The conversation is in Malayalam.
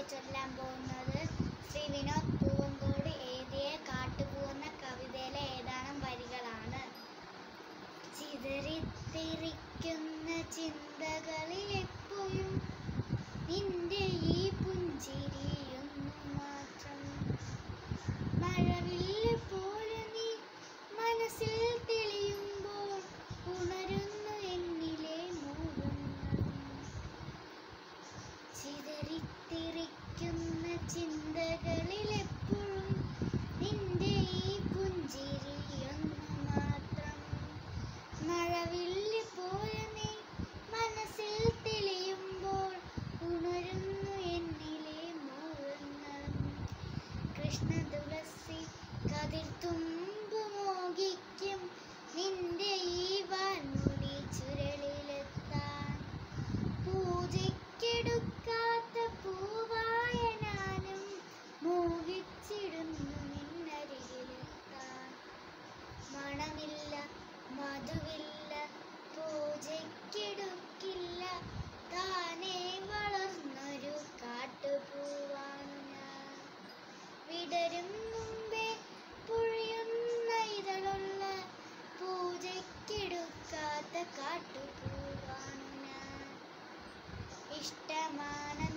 ചൊല്ലാൻ പോകുന്നത് ശ്രീ വിനോദ് പൂവങ്കോട് എഴുതിയ കാട്ടുപൂർണ്ണ കവിതയിലെ ഏതാനും വരികളാണ് ചിതറിത്തെറിക്കുന്ന ചിന്തകളിൽ എപ്പോഴും നിന്റെ ഈ പുഞ്ചിരിയൊന്നു മാത്രം മഴവില്ല് പോലെ നീ മനസ്സിൽ തെളിയുമ്പോൾ ഉണരുന്നു എന്നിലെ മൂടുന്നു ചിതറിത്തിരിക്കുന്ന ചിന്തകളിൽ എപ്പോഴും നിന്റെ ഈ പുഞ്ചിരിയൊന്നു മാത്രം മഴവില്ല് പോലെ നീ മനസ്സിൽ തെളിയുമ്പോൾ ഉണരുന്നു എന്നിലെ മൂഴുന്നത് കൃഷ്ണ തുളസി കതിർത്തുമ്പ് മോഹിക്കും നിന്റെ ഈ വാൻമുടി ചുരളിലെത്താൻ പൂജയ്ക്കെടുക്കാത്ത പൂവായ ഞാനും മോഹിച്ചിടുന്നു നിന്നരികിലെത്താൻ മണമില്ല മധുവില്ല പൂജയ്ക്കെടുക്കില്ല താനേ വളർന്നൊരു കാട്ടുപൂവാണ് ഞാൻ വിടരും മുമ്പേ പൊഴിയുന്ന ഇതളുള്ള പൂജയ്ക്കെടുക്കാത്ത കാട്ടുപൂവാണ് ഞാൻ ഇഷ്ടമാണ്